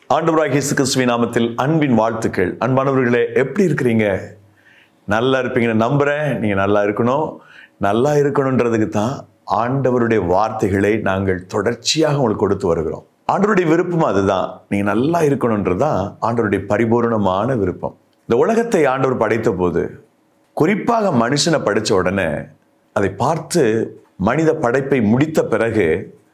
ஆண்டவராக இயேசு கிறிஸ்துவின் நாமத்தில் அன்பின் வாழ்த்துக்கள் அன்பானவர்களே எப்படி இருக்கிறீங்க நல்லா இருப்பீங்கன்னு நம்புறேன் நீங்க நல்லா இருக்கணும் நல்லா இருக்கணுன்றதுக்கு தான் ஆண்டவருடைய வார்த்தைகளை நாங்கள் தொடர்ச்சியாக உங்களுக்கு கொடுத்து வருகிறோம் ஆண்டவருடைய விருப்பம் அதுதான் நீங்க நல்லா இருக்கணுன்றது தான் ஆண்டவருடைய பரிபூர்ணமான விருப்பம் இந்த உலகத்தை ஆண்டவர் படைத்த போது குறிப்பாக மனுஷனை படைச்ச உடனே அதை பார்த்து மனித படைப்பை முடித்த பிறகு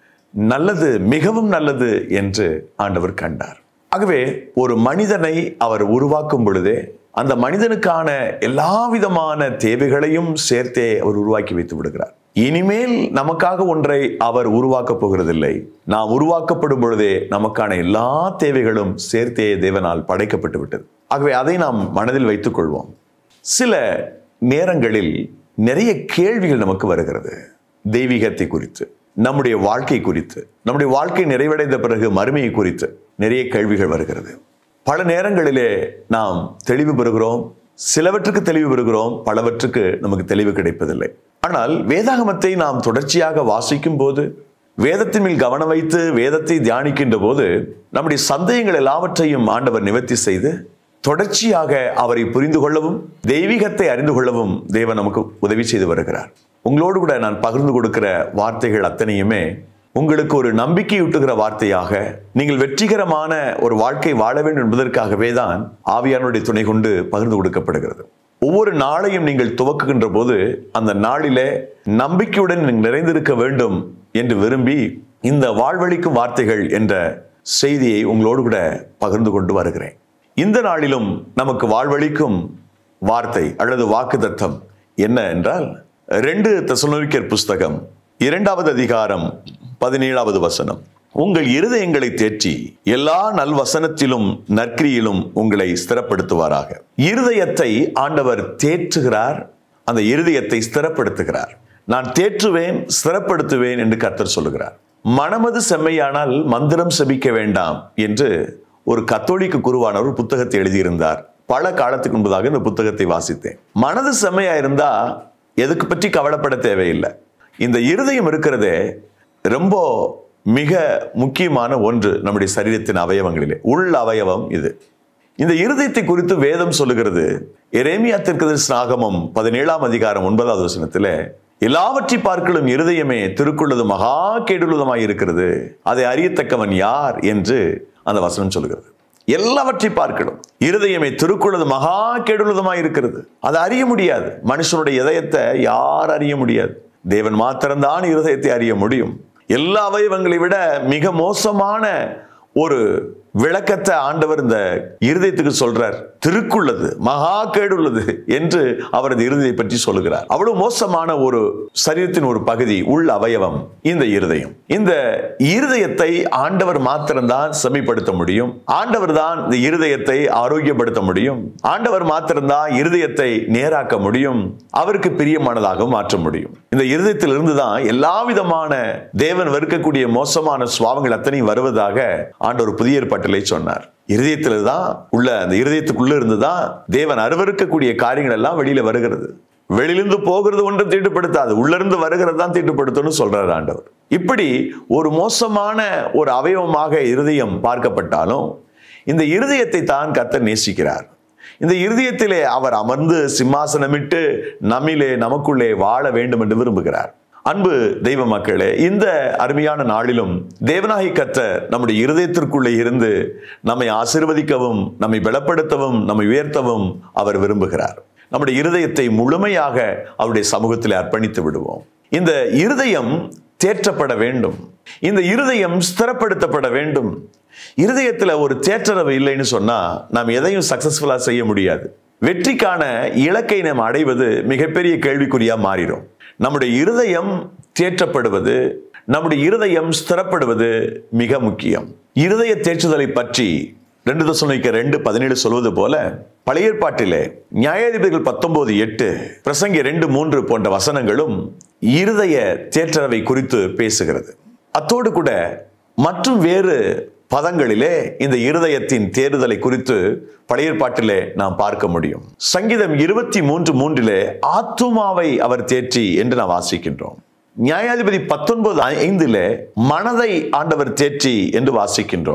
நல்லது மிகவும் நல்லது என்று ஆண்டவர் கண்டார் ஆகவே ஒரு மனிதனை அவர் உருவாக்கும் பொழுதே அந்த மனிதனுக்கான எல்லா விதமான தேவைகளையும் சேர்த்தே அவர் உருவாக்கி வைத்து விடுகிறார் இனிமேல் நமக்காக ஒன்றை அவர் உருவாக்கப் போகிறதில்லை நாம் உருவாக்கப்படும் பொழுதே நமக்கான எல்லா தேவைகளும் சேர்த்தே தேவனால் படைக்கப்பட்டு விட்டது ஆகவே அதை நாம் மனதில் வைத்துக் கொள்வோம் சில நேரங்களில் நிறைய கேள்விகள் நமக்கு வருகிறது தெய்வீகத்தை குறித்து நம்முடைய வாழ்க்கை குறித்து நம்முடைய வாழ்க்கை நிறைவடைந்த பிறகு மறுமையை குறித்து நிறைய கேள்விகள் வருகிறது பல நேரங்களிலே நாம் தெளிவு பெறுகிறோம் சிலவற்றுக்கு தெளிவு பெறுகிறோம் பலவற்றுக்கு நமக்கு தெளிவு கிடைப்பதில்லை ஆனால் வேதாகமத்தை நாம் தொடர்ச்சியாக வாசிக்கும் போது வேதத்தின் மேல் கவனம் வைத்து வேதத்தை தியானிக்கின்ற போது நம்முடைய சந்தேகங்கள் எல்லாவற்றையும் ஆண்டவர் நிவர்த்தி செய்து தொடர்ச்சியாக அவரை புரிந்து கொள்ளவும் தெய்வீகத்தை அறிந்து கொள்ளவும் தேவன் நமக்கு உதவி செய்து வருகிறார் உங்களோடு கூட நான் பகிர்ந்து கொடுக்கிற வார்த்தைகள் அத்தனையுமே உங்களுக்கு ஒரு நம்பிக்கையூட்டுகிற வார்த்தையாக நீங்கள் வெற்றிகரமான ஒரு வாழ்க்கை வாழ வேண்டும் என்பதற்காகவே தான் ஆவியானுடைய துணை கொண்டு பகிர்ந்து கொடுக்கப்படுகிறது ஒவ்வொரு நாளையும் நீங்கள் துவக்குகின்ற போது அந்த நாளிலே நம்பிக்கையுடன் நீங்கள் நிறைந்திருக்க வேண்டும் என்று விரும்பி இந்த வாழ்வழிக்கும் வார்த்தைகள் என்ற செய்தியை உங்களோடு கூட பகிர்ந்து கொண்டு வருகிறேன் இந்த நாளிலும் நமக்கு வாழ்வழிக்கும் வார்த்தை அல்லது வாக்குத்தத்தம் என்ன என்றால் ரெண்டு தெசலோனிக்கர் புஸ்தகம் இரண்டாவது அதிகாரம் பதினேழாவது வசனம் உங்கள் இருதயங்களை தேற்றி எல்லா நல்வசனத்திலும் நற்கிரியிலும் உங்களை ஸ்திரப்படுத்துவாராக இருதயத்தை ஆண்டவர் தேற்றுகிறார் அந்த இருதயத்தை ஸ்திரப்படுத்துகிறார் நான் தேற்றுவேன் ஸ்திரப்படுத்துவேன் என்று கர்த்தர் சொல்லுகிறார் மனமது செம்மையானால் மந்திரம் செபிக்க வேண்டாம் என்று ஒரு கத்தோலிக்க குருவானவர் ஒரு புத்தகத்தை எழுதியிருந்தார் பல காலத்துக்கு முன்பதாக இந்த புத்தகத்தை வாசித்தேன் மனது செம்மையா இருந்தா எதுக்கு பற்றி கவலைப்பட தேவையில்லை இந்த இருதயம் இருக்கிறதே ரொம்ப மிக முக்கியமான ஒன்று நம்முடைய சரீரத்தின் அவயவங்களிலே உள் அவயவம் இது இந்த இருதயத்தை குறித்து வேதம் சொல்லுகிறது எரேமியா திருக்கதர்சனாகமம் பதினேழாம் அதிகாரம் ஒன்பதாவது வசனத்திலே எல்லாவற்றை பார்க்கலும் இருதயமே திருக்குள்ளது மகா கேடுள்ளதுமாய் இருக்கிறது அதை அறியத்தக்கவன் யார் என்று அந்த வசனம் சொல்லுகிறது எல்லாவற்றை பார்க்கணும் இருதயமே திருக்குள்ளது மகா கேடுள்ளதுமாய் இருக்கிறது அதை அறிய முடியாது மனுஷனுடைய இதயத்தை யார் அறிய முடியாது தேவன் மாத்திரம்தான் இருதயத்தை அறிய முடியும் எல்லா அவயவங்களை விட மிக மோசமான ஒரு விளக்கத்தை ஆண்டவர் இந்த இருதயத்துக்கு சொல்றார் திருக்குள்ளது மகா கேடுள்ளது என்று அவரது இருதயை பற்றி சொல்லுகிறார் அவ்வளவு மோசமான ஒரு சரீரத்தின் ஒரு பகுதி உள் அவயவம் இந்த இருதயம் இந்த இருதயத்தை ஆண்டவர் மாத்திரம்தான் செம்மைப்படுத்த முடியும் ஆண்டவர் தான் இந்த இருதயத்தை ஆரோக்கியப்படுத்த முடியும் ஆண்டவர் மாத்திரம்தான் இருதயத்தை நேராக்க முடியும் அவருக்கு பிரியமானதாக மாற்ற முடியும் இந்த இருதயத்திலிருந்து தான் எல்லா விதமான தேவன் வெறுக்கக்கூடிய மோசமான சுவாவங்கள் அத்தனையும் வருவதாக ஆண்டவர் புதிய ஏற்பாட்டிலே சொன்னார் இருதயத்துல தான் உள்ள அந்த இருதயத்துக்குள்ள இருந்து தான் தேவன் அருவருக்கக்கூடிய காரியங்கள் எல்லாம் வெளியில வருகிறது வெளியிலிருந்து போகிறது ஒன்றும் தீட்டுப்படுத்தாது உள்ள இருந்து வருகிறது தான் தீட்டுப்படுத்தும்னு சொல்றார் ஆண்டவர் இப்படி ஒரு மோசமான ஒரு அவயவமாக இருதயம் பார்க்கப்பட்டாலும் இந்த இருதயத்தை தான் கத்தர் நேசிக்கிறார் இந்த இருதயத்திலே அவர் அமர்ந்து சிம்மாசனமிட்டு நம்மிலே நமக்குள்ளே வாழ வேண்டும் என்று விரும்புகிறார் அன்பு தெய்வ மக்களே இந்த அருமையான நாளிலும் தேவநாயகி கத்த நம்முடைய இருதயத்திற்குள்ளே இருந்து நம்மை ஆசிர்வதிக்கவும் நம்மை பலப்படுத்தவும் நம்மை உயர்த்தவும் அவர் விரும்புகிறார் நம்முடைய இருதயத்தை முழுமையாக அவருடைய சமூகத்தில் அர்ப்பணித்து விடுவோம் இந்த இருதயம் தேற்றப்பட வேண்டும் இந்த இருதயம் ஸ்திரப்படுத்தப்பட வேண்டும் இருதயத்தில் ஒரு தேற்றரவு இல்லைன்னு சொன்னா நாம் எதையும் சக்சஸ்ஃபுல்லா செய்ய முடியாது வெற்றிக்கான இலக்கை நாம் அடைவது மிகப்பெரிய கேள்விக்குறியா மாறிடும் நம்முடைய இருதயம் தேற்றப்படுவது நம்முடைய இருதயம் ஸ்திரப்படுவது மிக முக்கியம் இருதய தேற்றுதலை பற்றி ரெண்டு தசனிக்க ரெண்டு பதினேழு சொல்வது போல பழைய ஏற்பாட்டிலே நியாயாதிபதிகள் பத்தொன்பது எட்டு பிரசங்கி ரெண்டு மூன்று போன்ற வசனங்களும் இருதய தேற்றரவை குறித்து பேசுகிறது அத்தோடு கூட மற்றும் வேறு பதங்களிலே இந்த இருதயத்தின் தேறுதலை குறித்து பழைய ஏற்பாட்டிலே நாம் பார்க்க முடியும் சங்கீதம் இருபத்தி மூன்று மூன்றிலே ஆத்துமாவை அவர் தேற்றி என்று நாம் வாசிக்கின்றோம் நியாயாதிபதி பத்தொன்பது ஐந்திலே மனதை ஆண்டவர் தேற்றி என்று வாசிக்கின்றோம்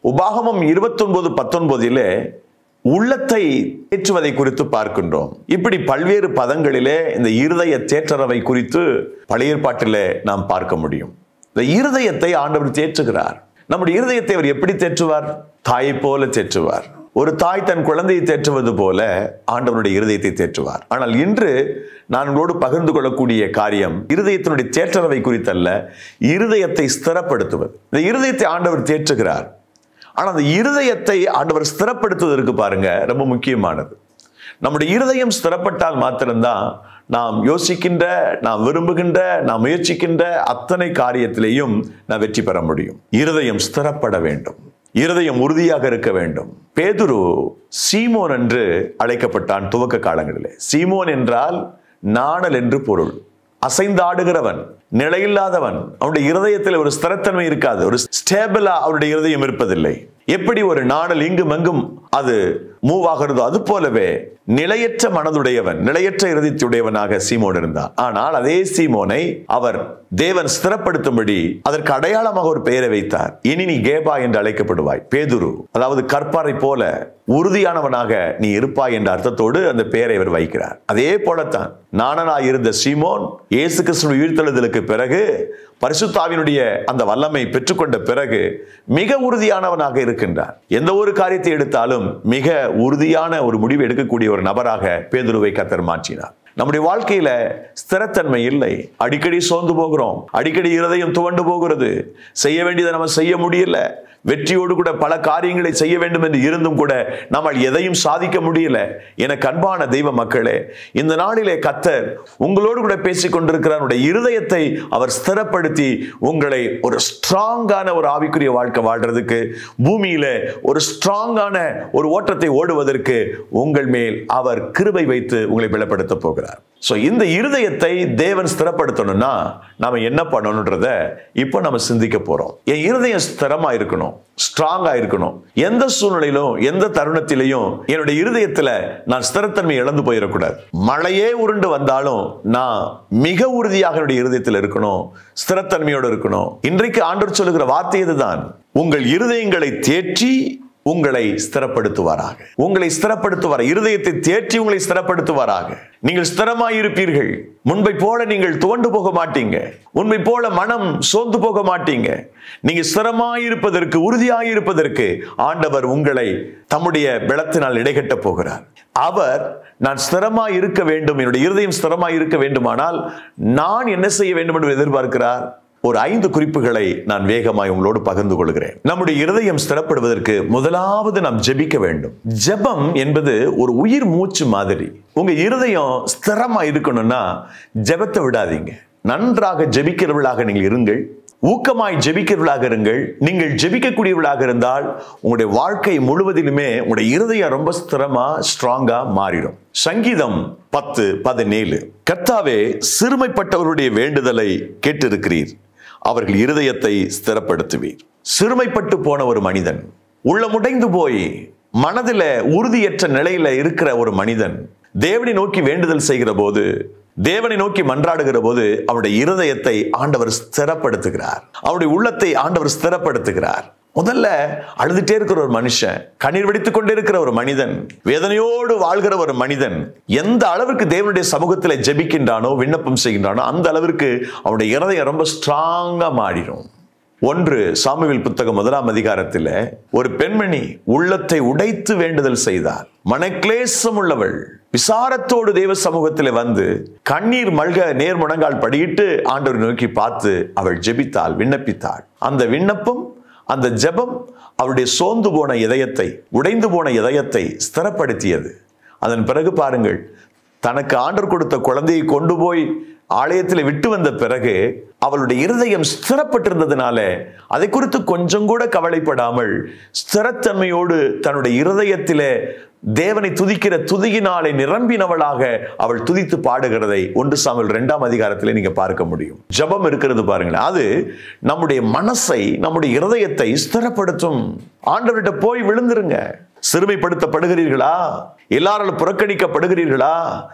உபாகமம் இருபத்தொன்பது பத்தொன்பதிலே உள்ளத்தை தேற்றுவதை குறித்து பார்க்கின்றோம் இப்படி பல்வேறு பதங்களிலே இந்த இருதய தேற்றரவை குறித்து பழைய ஏற்பாட்டிலே நாம் பார்க்க முடியும் இந்த இருதயத்தை ஆண்டவர் தேற்றுகிறார் நம்முடைய இருதயத்தை அவர் எப்படி தேற்றுவார் தாயை போல தேற்றுவார் ஒரு தாய் தன் குழந்தையை தேற்றுவது போல ஆண்டவருடைய இருதயத்தை தேற்றுவார் ஆனால் இன்று நான் உங்களோடு பகிர்ந்து கொள்ளக்கூடிய காரியம் இருதயத்தினுடைய தேற்றரவை குறித்தல்ல இருதயத்தை ஸ்திரப்படுத்துவது இந்த இருதயத்தை ஆண்டவர் தேற்றுகிறார் ஆனால் அந்த இருதயத்தை ஆண்டவர் ஸ்திரப்படுத்துவதற்கு பாருங்க ரொம்ப முக்கியமானது நம்முடைய இருதயம் ஸ்திரப்பட்டால் மாத்திரம்தான் நாம் யோசிக்கின்ற நாம் விரும்புகின்ற நாம் முயற்சிக்கின்ற அத்தனை காரியத்திலேயும் நாம் வெற்றி பெற முடியும் இருதயம் ஸ்திரப்பட வேண்டும் இருதயம் உறுதியாக இருக்க வேண்டும் பேதுரு சீமோன் என்று அழைக்கப்பட்டான் துவக்க காலங்களிலே சீமோன் என்றால் நாணல் என்று பொருள் அசைந்தாடுகிறவன் நிலையில்லாதவன் அவனுடைய இருதயத்தில் ஒரு ஸ்திரத்தன்மை இருக்காது ஒரு ஸ்டேபிளா அவருடைய இருதயம் இருப்பதில்லை எப்படி ஒரு நாணல் இங்கும் அங்கும் அது மூவ் ஆகிறதோ அது போலவே நிலையற்ற மனதுடையவன் நிலையற்ற இருதயத்துடையவனாக சீமோன் இருந்தார் ஆனால் அதே சீமோனை அவர் தேவன் ஸ்திரப்படுத்தும்படி அதற்கு அடையாளமாக ஒரு பெயரை வைத்தார் இனி நீ கேபா என்று அழைக்கப்படுவாய் பேதுரு அதாவது கற்பாரை போல உறுதியானவனாக நீ இருப்பாய் என்ற அர்த்தத்தோடு அந்த பெயரை அவர் வைக்கிறார் அதே போலத்தான் நாணனாய் இருந்த சீமோன் இயேசு கிறிஸ்துவ உயிர்த்தெழுதலுக்கு பிறகு பரிசுத்தாவினுடைய அந்த வல்லமை பெற்றுக்கொண்ட பிறகு மிக உறுதியானவனாக இருக்கின்றார் எந்த ஒரு காரியத்தை எடுத்தாலும் மிக உறுதியான ஒரு முடிவு எடுக்கக்கூடிய ஒரு நபராக பேதுருவை கத்தர் மாற்றினார் நம்முடைய வாழ்க்கையில ஸ்திரத்தன்மை இல்லை அடிக்கடி சோர்ந்து போகிறோம் அடிக்கடி இருதயம் துவண்டு போகிறது செய்ய வேண்டியதை நம்ம செய்ய முடியல வெற்றியோடு கூட பல காரியங்களை செய்ய வேண்டும் என்று இருந்தும் கூட நம்மால் எதையும் சாதிக்க முடியல என கண்பான தெய்வ மக்களே இந்த நாளிலே கத்தர் உங்களோடு கூட பேசிக் கொண்டிருக்கிறார் உங்களுடைய இருதயத்தை அவர் ஸ்திரப்படுத்தி உங்களை ஒரு ஸ்ட்ராங்கான ஒரு ஆவிக்குரிய வாழ்க்கை வாழ்றதுக்கு பூமியில ஒரு ஸ்ட்ராங்கான ஒரு ஓட்டத்தை ஓடுவதற்கு உங்கள் மேல் அவர் கிருபை வைத்து உங்களை பலப்படுத்த போகிறார் ஸோ இந்த இருதயத்தை தேவன் ஸ்திரப்படுத்தணும்னா நாம என்ன பண்ணணுன்றத இப்போ நம்ம சிந்திக்க போறோம் என் இருதயம் ஸ்திரமா இருக்கணும் ஸ்ட்ராங்கா இருக்கணும் எந்த சூழ்நிலையிலும் எந்த தருணத்திலையும் என்னுடைய இருதயத்துல நான் ஸ்திரத்தன்மை இழந்து போயிடக்கூடாது மழையே உருண்டு வந்தாலும் நான் மிக உறுதியாக என்னுடைய இருதயத்தில் இருக்கணும் ஸ்திரத்தன்மையோடு இருக்கணும் இன்றைக்கு ஆண்டவர் சொல்லுகிற வார்த்தை இதுதான் உங்கள் இருதயங்களை தேற்றி உங்களை ஸ்திரப்படுத்துவாராக உங்களை ஸ்திரப்படுத்துவார் இருதயத்தை தேற்றி உங்களை ஸ்திரப்படுத்துவாராக நீங்கள் ஸ்திரமாய் இருப்பீர்கள் முன்பை போல நீங்கள் துவண்டு போக மாட்டீங்க முன்பை போல மனம் சோர்ந்து போக மாட்டீங்க நீங்க ஸ்திரமாய் இருப்பதற்கு உறுதியாய் இருப்பதற்கு ஆண்டவர் உங்களை தம்முடைய பலத்தினால் இடைகட்ட போகிறார் அவர் நான் ஸ்திரமாய் இருக்க வேண்டும் என்னுடைய இருதயம் ஸ்திரமாய் இருக்க வேண்டுமானால் நான் என்ன செய்ய வேண்டும் என்று எதிர்பார்க்கிறார் ஒரு ஐந்து குறிப்புகளை நான் வேகமாய் உங்களோடு பகிர்ந்து கொள்கிறேன் நம்முடைய இருதயம் ஸ்திரப்படுவதற்கு முதலாவது நாம் ஜெபிக்க வேண்டும் ஜெபம் என்பது ஒரு உயிர் மூச்சு மாதிரி உங்க இருதயம் ஸ்திரமா இருக்கணும்னா ஜெபத்தை விடாதீங்க நன்றாக ஜெபிக்கிறவர்களாக நீங்கள் இருங்கள் ஊக்கமாய் ஜெபிக்கிறவர்களாக இருங்கள் நீங்கள் ஜெபிக்கக்கூடியவர்களாக இருந்தால் உங்களுடைய வாழ்க்கை முழுவதிலுமே உங்களுடைய இருதயம் ரொம்ப ஸ்திரமா ஸ்ட்ராங்கா மாறிடும் சங்கீதம் பத்து பதினேழு கர்த்தாவே சிறுமைப்பட்டவருடைய வேண்டுதலை கேட்டிருக்கிறீர் அவர்கள் இருதயத்தை ஸ்திரப்படுத்துவீர் சிறுமைப்பட்டு போன ஒரு மனிதன் உள்ளமுடைந்து போய் மனதில உறுதியற்ற நிலையில இருக்கிற ஒரு மனிதன் தேவனை நோக்கி வேண்டுதல் செய்கிற போது தேவனை நோக்கி மன்றாடுகிற போது அவருடைய இருதயத்தை ஆண்டவர் ஸ்திரப்படுத்துகிறார் அவருடைய உள்ளத்தை ஆண்டவர் ஸ்திரப்படுத்துகிறார் முதல்ல அழுதுட்டே இருக்கிற ஒரு மனுஷன் கண்ணீர் வெடித்துக் கொண்டே இருக்கிற ஒரு மனிதன் வேதனையோடு வாழ்கிற ஒரு மனிதன் எந்த அளவுக்கு தேவனுடைய சமூகத்தில் ஜெபிக்கின்றானோ விண்ணப்பம் செய்கின்றானோ அந்த அளவிற்கு அவனுடைய இருதயம் ரொம்ப ஸ்ட்ராங்கா மாறிடும் ஒன்று சாமுவேல் புத்தகம் முதலாம் அதிகாரத்தில் ஒரு பெண்மணி உள்ளத்தை உடைத்து வேண்டுதல் செய்தார் மனக்லேசம் உள்ளவள் விசாரத்தோடு தேவ சமூகத்தில் வந்து கண்ணீர் மல்க நேர் முழங்கால் படியிட்டு ஆண்டவர் நோக்கி பார்த்து அவள் ஜெபித்தாள் விண்ணப்பித்தாள் அந்த விண்ணப்பம் அந்த ஜெபம் அவருடைய சோர்ந்து போன இதயத்தை உடைந்து போன இதயத்தை ஸ்திரப்படுத்தியது அதன் பிறகு பாருங்கள் தனக்கு ஆண்டர் கொடுத்த குழந்தையை கொண்டு போய் ஆலயத்தில் விட்டு வந்த பிறகு அவளுடைய இருதயம் ஸ்திரப்பட்டிருந்ததுனால அதை குறித்து கொஞ்சம் கூட கவலைப்படாமல் ஸ்திரத்தன்மையோடு தன்னுடைய இருதயத்திலே தேவனை துதிக்கிற துதியினாலே நிரம்பினவளாக அவள் துதித்து பாடுகிறதை ஒன்று சாமல் இரண்டாம் அதிகாரத்திலே நீங்க பார்க்க முடியும் ஜபம் இருக்கிறது பாருங்களேன் அது நம்முடைய மனசை நம்முடைய இருதயத்தை ஸ்திரப்படுத்தும் ஆண்டவர்கிட்ட போய் விழுந்துருங்க சிறுமைப்படுத்தப்படுகிறீர்களா எல்லாராலும் புறக்கணிக்கப்படுகிறீர்களா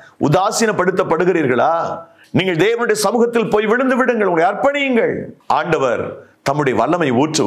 உதாசீனப்படுத்தப்படுகிறீர்களா நீங்கள் தேவனுடைய சமூகத்தில் போய் விழுந்து விடுங்கள் உங்களை அர்ப்பணியுங்கள் ஆண்டவர் தம்முடைய வல்லமை ஊற்றுவார்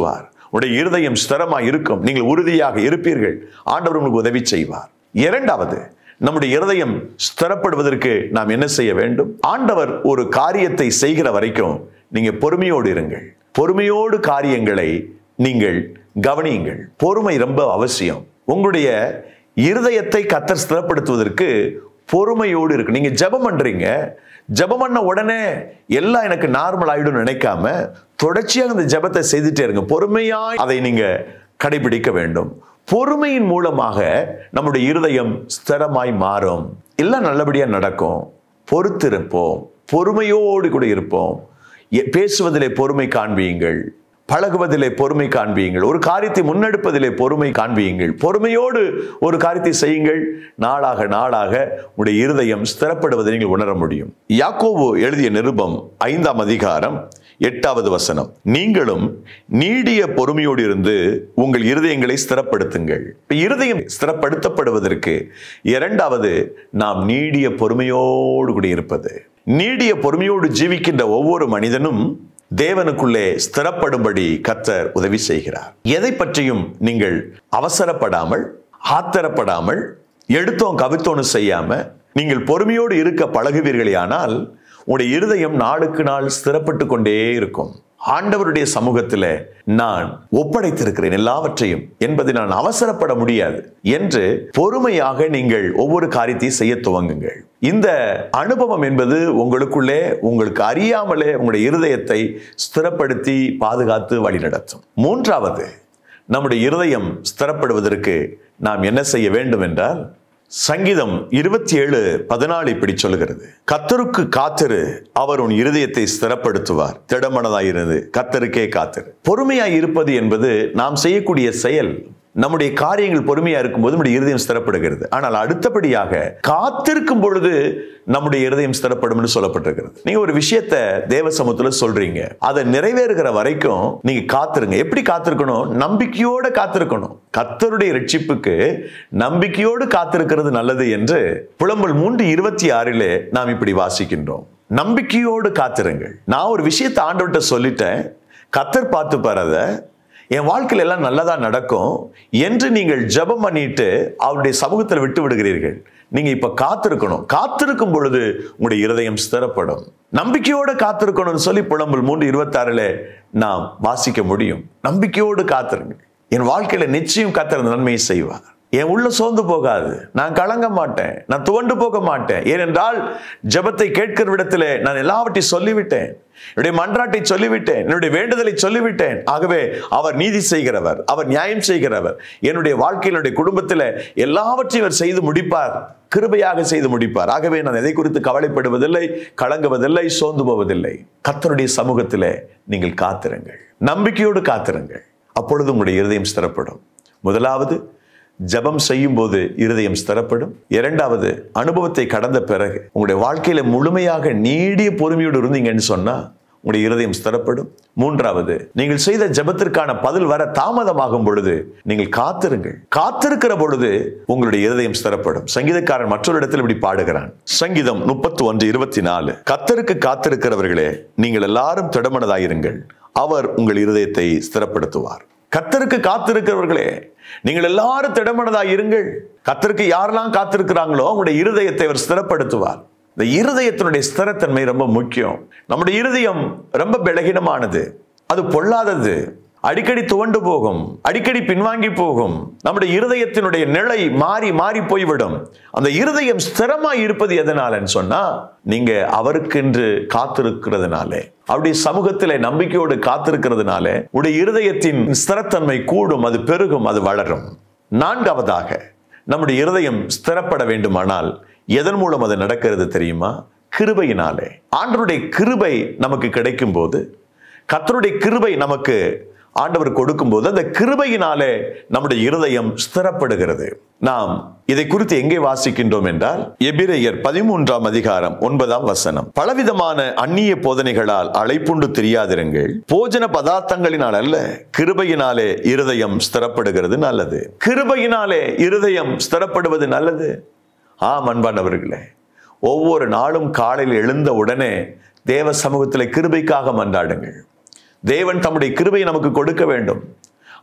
உடைய இருதயம் ஸ்திரமாய் இருக்கும் நீங்கள் உறுதியாக இருப்பீர்கள் ஆண்டவர் உங்களுக்கு உதவி செய்வார் இரண்டாவது நம்முடைய இருதயம் ஸ்திரப்படுவதற்கு நாம் என்ன செய்ய வேண்டும் ஆண்டவர் ஒரு காரியத்தை செய்கிற வரைக்கும் நீங்க பொறுமையோடு இருங்கள் பொறுமையோடு காரியங்களை நீங்கள் கவனியுங்கள் பொறுமை ரொம்ப அவசியம் உங்களுடைய இருதயத்தை கத்தர் ஸ்திரப்படுத்துவதற்கு பொறுமையோடு இருக்கு நீங்க ஜெபம் பண்றீங்க ஜெபம் பண்ண உடனே எல்லாம் எனக்கு நார்மல் ஆயிடும் நினைக்காம தொடர்ச்சியாக அந்த ஜெபத்தை செய்துட்டே இருங்க பொறுமையாய் அதை நீங்க கடைபிடிக்க வேண்டும் பொறுமையின் மூலமாக நம்முடைய இருதயம் ஸ்திரமாய் மாறும் எல்லாம் நல்லபடியா நடக்கும் பொறுத்திருப்போம் பொறுமையோடு கூட இருப்போம் எ- பேசுவதிலே பொறுமை காண்பியுங்கள் பழகுவதிலே பொறுமை காண்பியுங்கள் ஒரு காரியத்தை முன்னெடுப்பதிலே பொறுமை காண்பியுங்கள் பொறுமையோடு ஒரு காரியத்தை செய்யுங்கள் நாளாக நாளாக உடைய இருதயம் ஸ்திரப்படுவதை நீங்கள் உணர முடியும் யாக்கோபு எழுதிய நிருபம் ஐந்தாம் அதிகாரம் எட்டாவது வசனம் நீங்களும் நீடிய பொறுமையோடு இருந்து உங்கள் இருதயங்களை ஸ்திரப்படுத்துங்கள் இப்ப இருதயம் ஸ்திரப்படுத்தப்படுவதற்கு இரண்டாவது நாம் நீடிய பொறுமையோடு கூட இருப்பது நீடிய பொறுமையோடு ஜீவிக்கின்ற ஒவ்வொரு மனிதனும் தேவனுக்குள்ளே ஸ்திரப்படும்படி கத்தர் உதவி செய்கிறார் எதை பற்றியும் நீங்கள் அவசரப்படாமல் ஆத்திரப்படாமல் எடுத்தோம் கவித்தோன்னு செய்யாம நீங்கள் பொறுமையோடு இருக்க பழகுவீர்களேயானால் உங்களுடைய இருதயம் நாளுக்கு நாள் ஸ்திரப்பட்டு கொண்டே இருக்கும் ஆண்டவருடைய சமூகத்தில் நான் ஒப்படைத்திருக்கிறேன் எல்லாவற்றையும் என்பதை நான் அவசரப்பட முடியாது என்று பொறுமையாக நீங்கள் ஒவ்வொரு காரியத்தையும் செய்ய துவங்குங்கள் இந்த அனுபவம் என்பது உங்களுக்குள்ளே உங்களுக்கு அறியாமலே உங்களுடைய இருதயத்தை ஸ்திரப்படுத்தி பாதுகாத்து வழிநடத்தும் மூன்றாவது நம்முடைய இருதயம் ஸ்திரப்படுவதற்கு நாம் என்ன செய்ய வேண்டும் என்றால் சங்கீதம் இருபத்தி ஏழு பதினாலு இப்படி சொல்லுகிறது கத்தருக்கு காத்திரு அவர் உன் இருதயத்தை ஸ்திரப்படுத்துவார் திடமனதாயிருந்து கத்தருக்கே காத்திரு பொறுமையாய் இருப்பது என்பது நாம் செய்யக்கூடிய செயல் நம்முடைய காரியங்கள் பொறுமையா இருக்கும்போது நம்முடைய இருதயம் ஸ்திரப்படுகிறது ஆனால் அடுத்தபடியாக காத்திருக்கும் பொழுது நம்முடைய இருதயம் ஸ்திரப்படும்னு சொல்லப்பட்டிருக்கிறது நீங்க ஒரு விஷயத்தை தேவ சமூகத்துல சொல்றீங்க அதை நிறைவேறுகிற வரைக்கும் நீங்க காத்திருங்க எப்படி காத்திருக்கணும் நம்பிக்கையோட காத்திருக்கணும் கத்தருடைய ரட்சிப்புக்கு நம்பிக்கையோடு காத்திருக்கிறது நல்லது என்று புலம்பல் மூன்று இருபத்தி ஆறிலே நாம் இப்படி வாசிக்கின்றோம் நம்பிக்கையோடு காத்திருங்கள் நான் ஒரு விஷயத்தை ஆண்டவர்கிட்ட சொல்லிட்டேன் கத்தர் பார்த்து பாரத என் வாழ்க்கையில எல்லாம் நல்லதா நடக்கும் என்று நீங்கள் ஜெபம் பண்ணிட்டு அவருடைய சமூகத்தில் விட்டு விடுகிறீர்கள் நீங்க இப்ப காத்திருக்கணும் காத்திருக்கும் பொழுது உங்களுடைய இருதயம் ஸ்திரப்படும் நம்பிக்கையோட காத்திருக்கணும்னு சொல்லி புலம்பல் மூன்று இருபத்தாறுல நாம் வாசிக்க முடியும் நம்பிக்கையோடு காத்திருங்க என் வாழ்க்கையில நிச்சயம் கத்திர நன்மையை செய்வார் என் உள்ள சோர்ந்து போகாது நான் கலங்க மாட்டேன் நான் துவண்டு போக மாட்டேன் ஏனென்றால் ஜெபத்தை கேட்கிற விடத்திலே நான் எல்லாவற்றையும் சொல்லிவிட்டேன் என்னுடைய மன்றாட்டை சொல்லிவிட்டேன் என்னுடைய வேண்டுதலை சொல்லிவிட்டேன் ஆகவே அவர் நீதி செய்கிறவர் அவர் நியாயம் செய்கிறவர் என்னுடைய வாழ்க்கையில் என்னுடைய குடும்பத்தில் எல்லாவற்றையும் அவர் செய்து முடிப்பார் கிருபையாக செய்து முடிப்பார் ஆகவே நான் எதை குறித்து கவலைப்படுவதில்லை கலங்குவதில்லை சோர்ந்து போவதில்லை கர்த்தருடைய சமூகத்திலே நீங்கள் காத்திருங்கள் நம்பிக்கையோடு காத்திருங்கள் அப்பொழுது உங்களுடைய இருதயம் ஸ்திரப்படும் முதலாவது ஜெபம் செய்யும் போது இருதயம் ஸ்திரப்படும் இரண்டாவது அனுபவத்தை கடந்த பிறகு உங்களுடைய வாழ்க்கையில முழுமையாக நீடிய பொறுமையோடு இருந்தீங்கன்னு சொன்னா உங்களுடைய இருதயம் ஸ்திரப்படும் மூன்றாவது நீங்கள் செய்த ஜெபத்திற்கான பதில் வர தாமதமாகும் பொழுது நீங்கள் காத்திருங்கள் காத்திருக்கிற பொழுது உங்களுடைய இருதயம் ஸ்திரப்படும் சங்கீதக்காரன் மற்றொரு இடத்தில் இப்படி பாடுகிறான் சங்கீதம் முப்பத்தி ஒன்று இருபத்தி நாலு கத்தருக்கு காத்திருக்கிறவர்களே நீங்கள் எல்லாரும் திடமனதாயிருங்கள் அவர் உங்கள் இருதயத்தை ஸ்திரப்படுத்துவார் கத்தருக்கு காத்திருக்கிறவர்களே நீங்கள் எல்லாரும் திடமனதாய் இருங்கள் கத்தருக்கு யாரெல்லாம் காத்திருக்கிறாங்களோ உங்களுடைய இருதயத்தை அவர் ஸ்திரப்படுத்துவார் இந்த இருதயத்தினுடைய ஸ்திரத்தன்மை ரொம்ப முக்கியம் நம்முடைய இருதயம் ரொம்ப பலகீனமானது அது பொல்லாதது அடிக்கடி துவண்டு போகும் அடிக்கடி பின்வாங்கி போகும் நம்முடைய இருதயத்தினுடைய நிலை மாறி மாறி போய்விடும் அந்த இருதயம் ஸ்திரமாய் இருப்பது எதனாலன்னு சொன்னா நீங்க அவருக்கென்று காத்திருக்கிறதுனாலே அவருடைய சமூகத்திலே நம்பிக்கையோடு காத்திருக்கிறதுனால உடைய இருதயத்தின் ஸ்திரத்தன்மை கூடும் அது பெருகும் அது வளரும் நான்காவதாக நம்முடைய இருதயம் ஸ்திரப்பட வேண்டுமானால் எதன் மூலம் அது நடக்கிறது தெரியுமா கிருபையினாலே ஆண்டவருடைய கிருபை நமக்கு கிடைக்கும் போது கத்தருடைய கிருபை நமக்கு ஆண்டவர் கொடுக்கும்போது அந்த கிருபையினாலே நம்முடைய இருதயம் ஸ்திரப்படுகிறது நாம் இதை குறித்து எங்கே வாசிக்கின்றோம் என்றால் எபிரேயர் பதிமூன்றாம் அதிகாரம் ஒன்பதாம் வசனம் பலவிதமான அந்நிய போதனைகளால் அழைப்புண்டு தெரியாதிருங்கள் போஜன பதார்த்தங்களினால் அல்ல கிருபையினாலே இருதயம் ஸ்திரப்படுகிறது நல்லது கிருபையினாலே இருதயம் ஸ்திரப்படுவது நல்லது ஆம் அன்பானவர்களே ஒவ்வொரு நாளும் காலையில் எழுந்த உடனே தேவ சமூகத்தில் கிருபைக்காக மன்றாடுங்கள் தேவன் தம்முடைய கிருபையை நமக்கு கொடுக்க வேண்டும்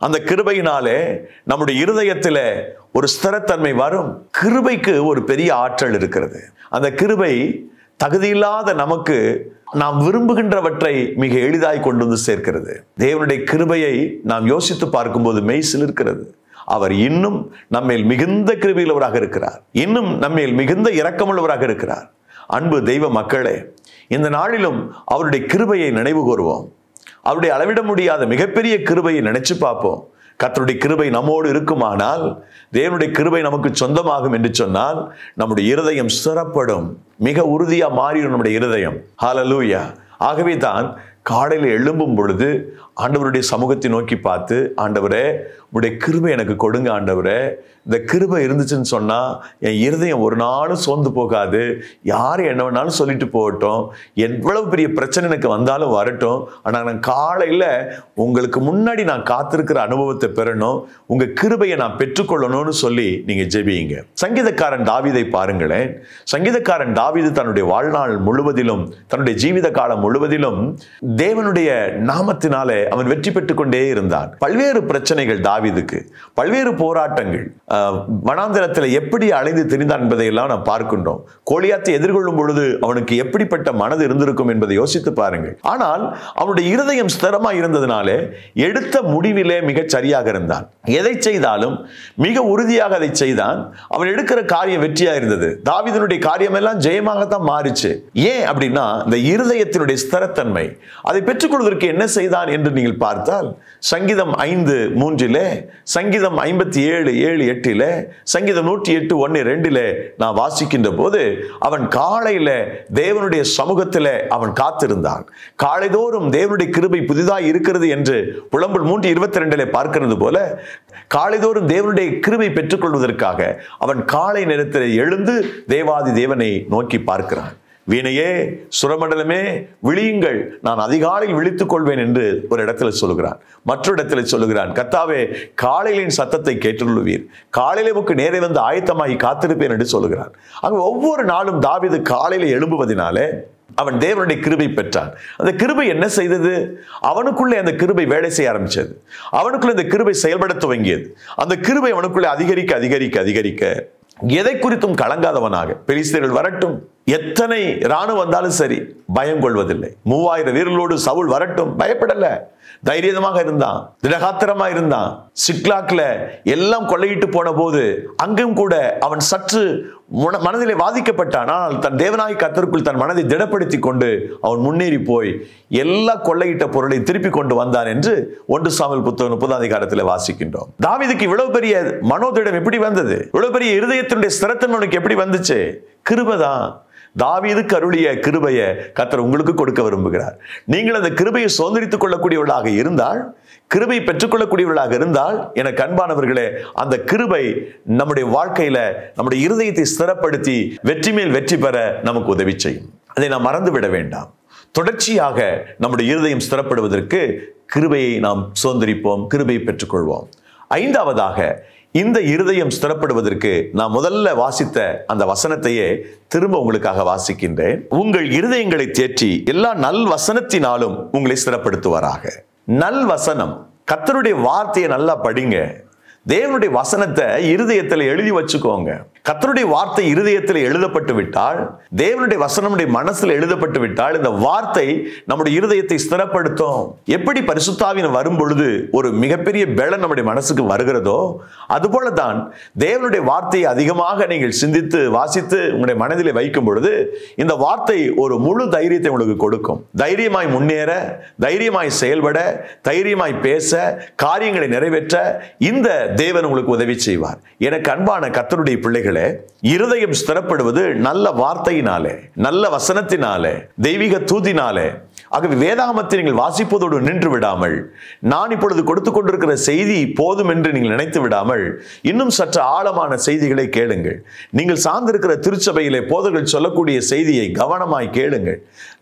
அந்த கிருபையினாலே நம்முடைய இருதயத்தில் ஒரு ஸ்திரத்தன்மை வரும் கிருபைக்கு ஒரு பெரிய ஆற்றல் இருக்கிறது அந்த கிருபை தகுதியில்லாத நமக்கு நாம் விரும்புகின்றவற்றை மிக எளிதாய் கொண்டு வந்து சேர்க்கிறது தேவனுடைய கிருபையை நாம் யோசித்து பார்க்கும்போது மெய் சிலிர்க்கிறது அவர் இன்னும் நம்மேல் மிகுந்த கிருபையுள்ளவராக இருக்கிறார் இன்னும் நம்மேல் மிகுந்த இரக்கமுள்ளவராக இருக்கிறார் அன்பு தெய்வ மக்களே இந்த நாளிலும் அவருடைய கிருபையை நினைவு கூறுவோம் அவருடைய அளவிட முடியாத மிகப்பெரிய கிருபையை நினைச்சு பார்ப்போம் கர்த்தருடைய கிருபை நம்மோடு இருக்குமானால் தேவனுடைய கிருபை நமக்கு சொந்தமாகும் என்று சொன்னால் நம்முடைய இருதயம் சிறப்படும் மிக உறுதியா மாறிடும் நம்முடைய இருதயம் ஹalleluya ஆகவே தான் காலையில் எழும்பும் பொழுது ஆண்டவருடைய சமூகத்தை நோக்கி பார்த்து ஆண்டவரே உடைய கிருபை எனக்கு கொடுங்க ஆண்டவரே இந்த கிருபை இருந்துச்சுன்னு சொன்னா என் இருதயம் ஒரு நாளும் சோர்ந்து போகாது யார் என்ன வேணாலும் சொல்லிட்டு போகட்டும் எவ்வளவு பெரிய பிரச்சனை எனக்கு வந்தாலும் வரட்டும் ஆனா நான் காலையில உங்களுக்கு முன்னாடி நான் காத்திருக்கிற அனுபவத்தை பெறணும் உங்க கிருபையை நான் பெற்றுக்கொள்ளணும்னு சொல்லி நீங்க ஜெபியுங்க சங்கீதக்காரன் தாவீதை பாருங்களேன் சங்கீதக்காரன் தாவீது தன்னுடைய வாழ்நாள் முழுவதிலும் தன்னுடைய ஜீவித காலம் முழுவதிலும் தேவனுடைய நாமத்தினாலே அவன் வெற்றி பெற்றுக் கொண்டே இருந்தான் பல்வேறு பிரச்சனைகள் தாவீதுக்கு பல்வேறு போராட்டங்கள் ஆஹ், வனாந்திரத்தில் எப்படி அலைந்து திரிந்தான் என்பதை எல்லாம் நாம் பார்க்கின்றோம் கோலியாத்தை எதிர்கொள்ளும் பொழுது அவனுக்கு எப்படிப்பட்ட மனது இருந்திருக்கும் என்பதை யோசித்து பாருங்கள் ஆனால் அவனுடைய இருதயம் ஸ்திரமா இருந்ததினாலே எடுத்த முடிவிலே மிகச் சரியாக இருந்தான் எதை செய்தாலும் மிக உறுதியாக அதை செய்தான் அவன் எடுக்கிற காரியம் வெற்றியா இருந்தது தாவீதனுடைய காரியம் எல்லாம் ஜெயமாகத்தான் மாறிச்சு ஏன் அப்படின்னா இந்த இருதயத்தினுடைய ஸ்திரத்தன்மை அதை பெற்றுக்கொள்வதற்கு என்ன செய்தான் என்று நீங்கள் பார்த்தால் சங்கீதம் ஐந்து மூன்றிலே சங்கீதம் ஐம்பத்தி ஏழு ஏழு எட்டிலே சங்கீதம் நூற்றி எட்டு ஒன்று ரெண்டிலே நான் வாசிக்கின்ற போது அவன் காலையில தேவனுடைய சமூகத்திலே அவன் காத்திருந்தான் காலைதோறும் தேவனுடைய கிருபை புதிதாய் இருக்கிறது என்று புலம்பல் மூன்று இருபத்தி ரெண்டிலே பார்க்கிறது போல காலைதோறும் தேவனுடைய கிருபை பெற்றுக்கொள்வதற்காக அவன் காலை நேரத்தில் எழுந்து தேவாதி தேவனை நோக்கி பார்க்கிறான் வீணையே சுரமண்டலமே விழியுங்கள் நான் அதிகாலையில் விழித்துக் கொள்வேன் என்று ஒரு இடத்துல சொல்லுகிறான் மற்றொரு இடத்துல சொல்லுகிறான் கத்தாவே காலையிலின் சத்தத்தை கேட்டுள்ளவீர் காலையிலே உமக்கு நேரே வந்து ஆயத்தமாகி காத்திருப்பேன் என்று சொல்லுகிறான் ஆக ஒவ்வொரு நாளும் தாவீது காலையில எழும்புவதினாலே அவன் தேவனுடைய கிருபை பெற்றான் அந்த கிருபை என்ன செய்தது அவனுக்குள்ளே அந்த கிருபை வேலை செய்ய ஆரம்பிச்சது அவனுக்குள்ளே அந்த கிருபை செயல்பட துவங்கியது அந்த கிருபை அவனுக்குள்ளே அதிகரிக்க அதிகரிக்க அதிகரிக்க எதை குறித்தும் கலங்காதவனாக பெலிஸ்தர்கள் வரட்டும் எத்தனை ராணுவம் வந்தாலும் சரி பயம் கொள்வதில்லை மூவாயிரம் வீரர்களோடு சவுல் வரட்டும் பயப்படல தைரியமாக இருந்தான் திடகாத்திரமா இருந்தான் சிக்லாக்ல எல்லாம் கொள்ளையிட்டு போன போது அங்கும் கூட அவன் சற்று முன- மனதிலே வாதிக்கப்பட்டான் ஆனால் தன் தேவனாய் கத்தருக்குள் தன் மனதை திடப்படுத்தி கொண்டு அவன் முன்னேறி போய் எல்லா கொள்ளையிட்ட பொருளை திருப்பி கொண்டு வந்தான் என்று ஒன்று சாமல் புத்தகம் முப்பதாம் அதிகாரத்தில் வாசிக்கின்றோம் தாவீதுக்கு இவ்வளவு பெரிய மனோதிடம் எப்படி வந்தது இவ்வளவு பெரிய இருதயத்தினுடைய ஸ்திரத்தன்மை உனக்கு எப்படி வந்துச்சு கிருபதான் தாவீதுக்கு அருளிய கிருபைய கத்தர் உங்களுக்கு கொடுக்க விரும்புகிறார் நீங்கள் அந்த கிருபையை சுதந்திரித்துக் கொள்ளக்கூடியவர்களாக இருந்தால் கிருபை பெற்றுக்கொள்ளக்கூடியவர்களாக இருந்தால் எனக்கு அன்பானவர்களே அந்த கிருபை நம்முடைய வாழ்க்கையில நம்முடைய இருதயத்தை ஸ்திரப்படுத்தி வெற்றி மேல் வெற்றி பெற நமக்கு உதவி செய்யும் அதை நாம் மறந்து விட வேண்டாம் தொடர்ச்சியாக நம்முடைய இருதயம் ஸ்திரப்படுவதற்கு கிருபையை நாம் சுதந்திரிப்போம் கிருபையை பெற்றுக்கொள்வோம் ஐந்தாவதாக இந்த இருதயம் ஸ்திரப்படுவதற்கு நான் முதல்ல வாசித்த அந்த வசனத்தையே திரும்ப உங்களுக்காக வாசிக்கின்றேன் உங்கள் இருதயங்களை தேற்றி எல்லா நல் வசனத்தினாலும் உங்களை ஸ்திரப்படுத்துவாராக நல் வசனம் கர்த்தருடைய வார்த்தையை நல்லா படிங்க தேவனுடைய வசனத்தை இருதயத்தில் எழுதி வச்சுக்கோங்க கர்த்தருடைய வார்த்தை இருதயத்தில் எழுதப்பட்டு விட்டால் தேவனுடைய வசனம் நம்முடைய மனசில் எழுதப்பட்டு விட்டால் இந்த வார்த்தை நம்முடைய இருதயத்தை ஸ்திரப்படுத்தும் எப்படி பரிசுத்தாவின் வரும் பொழுது ஒரு மிகப்பெரிய பெலன் நம்முடைய மனசுக்கு வருகிறதோ அதுபோல தான் தேவனுடைய வார்த்தையை அதிகமாக நீங்கள் சிந்தித்து வாசித்து உங்களுடைய மனதிலே வைக்கும் பொழுது இந்த வார்த்தை ஒரு முழு தைரியத்தை உங்களுக்கு கொடுக்கும் தைரியமாய் முன்னேற தைரியமாய் செயல்பட தைரியமாய் பேச காரியங்களை நிறைவேற்ற இந்த தேவன் உங்களுக்கு உதவி செய்வார் எனக்கு அன்பான கர்த்தருடைய பிள்ளைகளே இருதயம் ஸ்திரப்படுவது நல்ல வார்த்தையினாலே நல்ல வசனத்தினாலே தெய்வீக தூதினாலே ஆகவே வேதாகமத்தை நீங்கள் வாசிப்பதோடு நின்று விடாமல் நான் இப்பொழுது கொடுத்து கொண்டிருக்கிற செய்தி போதும் என்று நீங்கள் நினைத்து விடாமல் இன்னும் சற்று ஆழமான செய்திகளை கேளுங்கள் நீங்கள் சார்ந்திருக்கிற திருச்சபையிலே போதர்கள் சொல்லக்கூடிய செய்தியை கவனமாய் கேளுங்கள்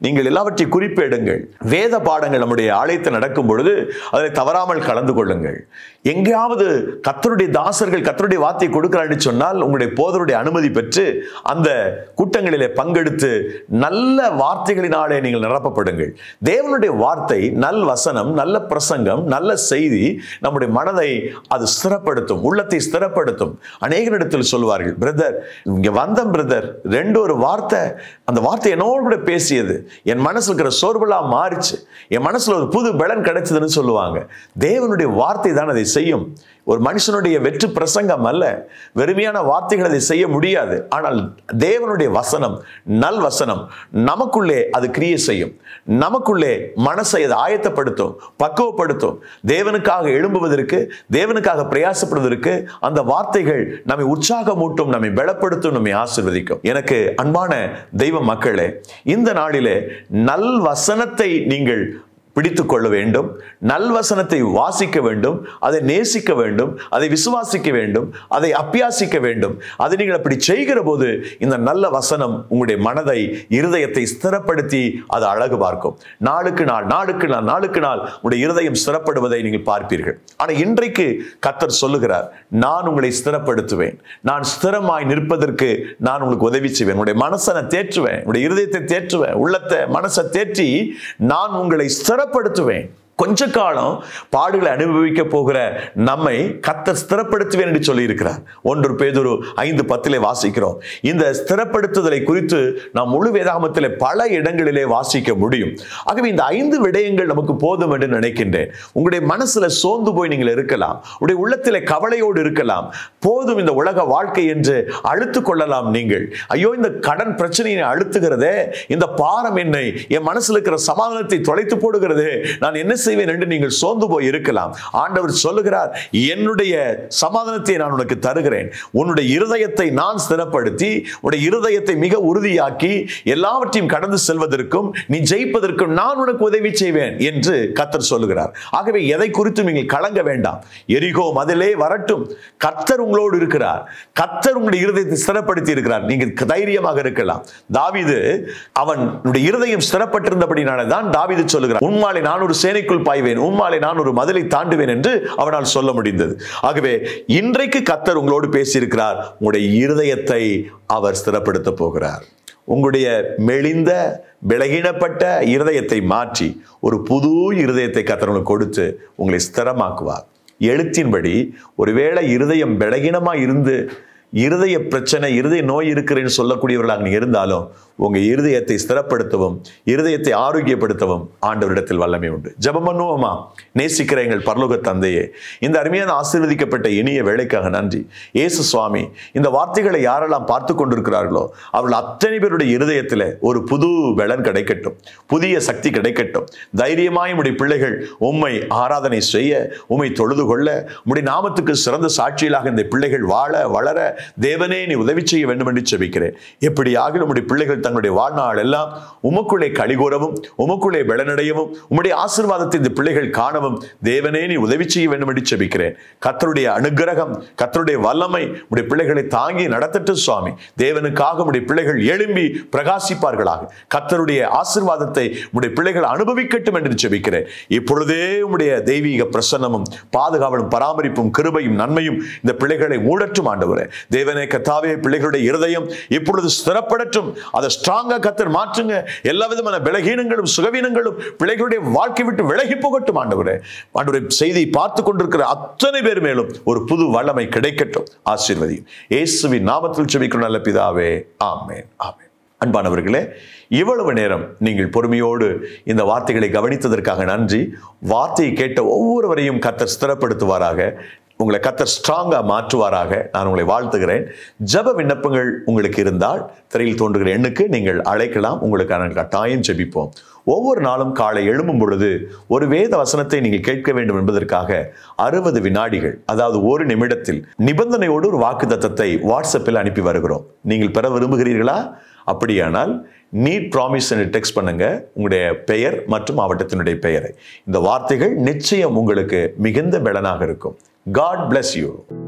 நீங்கள் எல்லாவற்றையும் குறிப்பெடுங்கள் வேத பாடங்கள் நம்முடைய ஆலயத்தில் நடக்கும் பொழுது அதில் தவறாமல் கலந்து கொள்ளுங்கள் எங்கேயாவது கத்தருடைய தாசர்கள் கத்தருடைய வார்த்தை கொடுக்கிறான்னு சொன்னால் உங்களுடைய போதருடைய அனுமதி பெற்று அந்த கூட்டங்களிலே பங்கெடுத்து நல்ல வார்த்தைகளினாலே நீங்கள் நிரப்பப்படுங்கள் தேவனுடைய வார்த்தை நல் வசனம் நல்ல பிரசங்கம் நல்ல செய்தி நம்முடைய மனதை அது ஸ்திரப்படுத்தும் உள்ளத்தை ஸ்திரப்படுத்தும் அநேகரிடத்தில் சொல்வார்கள் பிரதர் இங்க வந்தம் பிரதர் ரெண்டு ஒரு வார்த்தை அந்த வார்த்தை என்னோடு கூட பேசியது என் மனசுல இருக்கிற சோர்வெல்லாம் மாறிச்சு என் மனசுல ஒரு புது பலன் கிடைச்சதுன்னு சொல்லுவாங்க தேவனுடைய வார்த்தை தான் அதை செய்யும் ஒரு மனுஷனுடைய வெற்று பிரசங்கம் அல்ல வெறுமையான வார்த்தைகள் அதை செய்ய முடியாது ஆனால் தேவனுடைய வசனம் நல் வசனம் நமக்குள்ளே அது கிரியை செய்யும் நமக்குள்ளே மனசை அது ஆயத்தப்படுத்தும் பக்குவப்படுத்தும் தேவனுக்காக எழும்புவதற்கு தேவனுக்காக பிரயாசப்படுவதற்கு அந்த வார்த்தைகள் நம்மை உற்சாகமூட்டும் நம்மை பலப்படுத்தும் நம்மை ஆசிர்வதிக்கும் எனக்கு அன்பான தெய்வ மக்களே இந்த நாளிலே நல் வசனத்தை நீங்கள் பிடித்து கொள்ள வேண்டும் நல்வசனத்தை வாசிக்க வேண்டும் அதை நேசிக்க வேண்டும் அதை விசுவாசிக்க வேண்டும் அதை அப்பியாசிக்க வேண்டும் அதை நீங்கள் அப்படி செய்கிற போது இந்த நல்ல வசனம் உங்களுடைய மனதை இருதயத்தை ஸ்திரப்படுத்தி அது அழகு பார்க்கும் நாளுக்கு நாள் நாளுக்கு நாள் நாளுக்கு நாள் உங்களுடைய இருதயம் ஸ்திரப்படுவதை நீங்கள் பார்ப்பீர்கள் ஆனால் இன்றைக்கு கத்தர் சொல்லுகிறார் நான் உங்களை ஸ்திரப்படுத்துவேன் நான் ஸ்திரமாய் நிற்பதற்கு நான் உங்களுக்கு உதவி செய்வேன் உங்களுடைய மனசை நான் தேற்றுவேன் உங்களுடைய இருதயத்தை தேற்றுவேன் உள்ளத்தை மனசை தேற்றி நான் உங்களை ஸ்திரப்படுத்துவேன் கொஞ்ச காலம் பாடுகளை அனுபவிக்க போகிற நம்மை கத்தர் ஸ்திரப்படுத்துவேன் என்று சொல்லியிருக்கிறார் ஒன்று பேதுரு ஐந்து பத்திலே வாசிக்கிறோம் இந்த ஸ்திரப்படுத்துதலை குறித்து நாம் முழு வேதாகமத்திலே பல இடங்களிலே வாசிக்க முடியும் ஆகவே இந்த ஐந்து விடயங்கள் நமக்கு போதும் என்று நினைக்கின்றேன் உங்களுடைய மனசுல சோர்ந்து போய் நீங்கள் இருக்கலாம் உங்களுடைய உள்ளத்திலே கவலையோடு இருக்கலாம் போதும் இந்த உலக வாழ்க்கை என்று அழுத்து கொள்ளலாம் நீங்கள் ஐயோ இந்த கடன் பிரச்சனையை அழுத்துகிறதே இந்த பாரம் என்னை என் மனசுல இருக்கிற சமாதானத்தை தொலைத்து போடுகிறது நான் என்ன செய்வேன் என்று நீங்கள் சோர்ந்து போய் இருக்கலாம் ஆண்டவர் சொல்லுகிறார் என்னுடைய சமாதானத்தை நான் உனக்கு தருகிறேன் உன்னுடைய இருதயத்தை நான் ஸ்திரப்படுத்தி உன்னுடைய இருதயத்தை மிக உறுதியாக்கி எல்லாவற்றையும் கடந்து செல்வதற்கும் நீ ஜெயிப்பதற்கும் நான் உனக்கு உதவி செய்வேன் என்று கத்தர் சொல்லுகிறார் ஆகவே எதை குறித்து நீங்கள் கலங்க வேண்டாம் எரிகோ மதிலே வரட்டும் கத்தர் உங்களோடு இருக்கிறார் கத்தர் உங்களுடைய இருதயத்தை ஸ்திரப்படுத்தி இருக்கிறார் நீங்கள் தைரியமாக இருக்கலாம் தாவீது அவன் இருதயம் ஸ்திரப்பட்டிருந்தபடினால தான் தாவீது சொல்லுகிறார் உண்மாலை நான் ஒரு சேனைக்குள் பாய்வேன் உம்மாலை நான் ஒரு மதிலை தாண்டுவேன் என்று அவனால் சொல்ல முடிந்தது ஆகவே இன்றைக்கு கத்தர் உங்களோடு பேசியிருக்கிறார் உங்களுடைய இருதயத்தை அவர் ஸ்திரப்படுத்த போகிறார் உங்களுடைய மெலிந்த விலகினப்பட்ட இருதயத்தை மாற்றி ஒரு புது இருதயத்தை கத்தர் கொடுத்து உங்களை ஸ்திரமாக்குவார் எழுத்தின்படி ஒருவேளை இருதயம் விலகினமா இருந்து இருதய பிரச்சனை இருதய நோய் இருக்கிறேன்னு சொல்லக்கூடியவர்களாக நீங்க இருந்தாலும் உங்க இருதயத்தை ஸ்திரப்படுத்தவும் இருதயத்தை ஆரோக்கியப்படுத்தவும் ஆண்டவரிடத்தில் வல்லமை உண்டு ஜெபம் பண்ணுவோமா நேசிக்கிற எங்கள் பரலோக தந்தையே இந்த அருமையான ஆசீர்வதிக்கப்பட்ட இனிய வேலைக்காக நன்றி இயேசு சுவாமி இந்த வார்த்தைகளை யாரெல்லாம் பார்த்து கொண்டிருக்கிறார்களோ அவர்கள் அத்தனை பேருடைய இருதயத்தில் ஒரு புது பலன் கிடைக்கட்டும் புதிய சக்தி கிடைக்கட்டும் தைரியமாய் உடைய பிள்ளைகள் உம்மை ஆராதனை செய்ய உம்மை தொழுது கொள்ள உம்முடைய நாமத்துக்கு சிறந்த சாட்சியிலாக இந்த பிள்ளைகள் வாழ வளர தேவனே நீ உதவி செய்ய வேண்டும் என்று செபிக்கிறேன் எப்படியாக நம்முடைய பிள்ளைகள் தங்களுடைய வாழ்நாள் எல்லாம் உமக்குள்ளே கலிகூறவும் உமக்குள்ளே பலனடையவும் உம்முடைய ஆசீர்வாதத்தை இந்த பிள்ளைகள் காணவும் தேவனே நீ உதவி செய்ய வேண்டும் என்று செபிக்கிறேன் கத்தருடைய அனுகிரகம் கத்தருடைய வல்லமை உடைய பிள்ளைகளை தாங்கி நடத்தட்டும் சுவாமி தேவனுக்காக உடைய பிள்ளைகள் எழும்பி பிரகாசிப்பார்களாக கத்தருடைய ஆசீர்வாதத்தை உடைய பிள்ளைகள் அனுபவிக்கட்டும் என்று செபிக்கிறேன் இப்பொழுதே உம்முடைய தெய்வீக பிரசன்னமும் பாதுகாவலும் பராமரிப்பும் கிருபையும் நன்மையும் இந்த பிள்ளைகளை மூடற்றும் ஆண்டவரே தேவனே கத்தாவே பிள்ளைகளுடைய இருதயம் இப்பொழுது ஸ்திரப்படட்டும் அதை ஸ்ட்ராங்கா கத்தர் மாற்றுங்க எல்லா விதமான பலகீனங்களும் சுகவீனங்களும் பிள்ளைகளுடைய வாழ்க்கை விட்டு விலகி போகட்டும் ஆண்டவரே ஆண்டவரே செய்தியை பார்த்து கொண்டிருக்கிற அத்தனை பேர் மேலும் ஒரு புது வல்லமை கிடைக்கட்டும் ஆசீர்வதியும் இயேசுவின் நாமத்தில் செபிக்கும் நல்ல பிதாவே ஆமேன் ஆமேன் அன்பானவர்களே இவ்வளவு நேரம் நீங்கள் பொறுமையோடு இந்த வார்த்தைகளை கவனித்ததற்காக நன்றி வார்த்தையை கேட்ட ஒவ்வொருவரையும் கத்தர் ஸ்திரப்படுத்துவாராக உங்களை கத்தர் ஸ்ட்ராங்கா மாற்றுவாராக நான் உங்களை வாழ்த்துகிறேன் ஜப விண்ணப்பங்கள் உங்களுக்கு இருந்தால் திரையில் தோன்றுகிற எண்ணுக்கு நீங்கள் அழைக்கலாம் உங்களுக்கான கட்டாயம் ஜெபிப்போம் ஒவ்வொரு நாளும் காலை எழும்பும் பொழுது ஒரு வேத வசனத்தை நீங்கள் கேட்க வேண்டும் என்பதற்காக அறுபது வினாடிகள் அதாவது ஒரு நிமிடத்தில் நிபந்தனையோடு ஒரு வாக்கு தத்தத்தை வாட்ஸ்அப்பில் அனுப்பி வருகிறோம் நீங்கள் பெற விரும்புகிறீர்களா அப்படியானால் நீட் ப்ராமிஸ் என்று டெக்ஸ்ட் பண்ணுங்க உங்களுடைய பெயர் மற்றும் மாவட்டத்தினுடைய பெயரை இந்த வார்த்தைகள் நிச்சயம் உங்களுக்கு மிகுந்த பலனாக இருக்கும் காட் bless யூ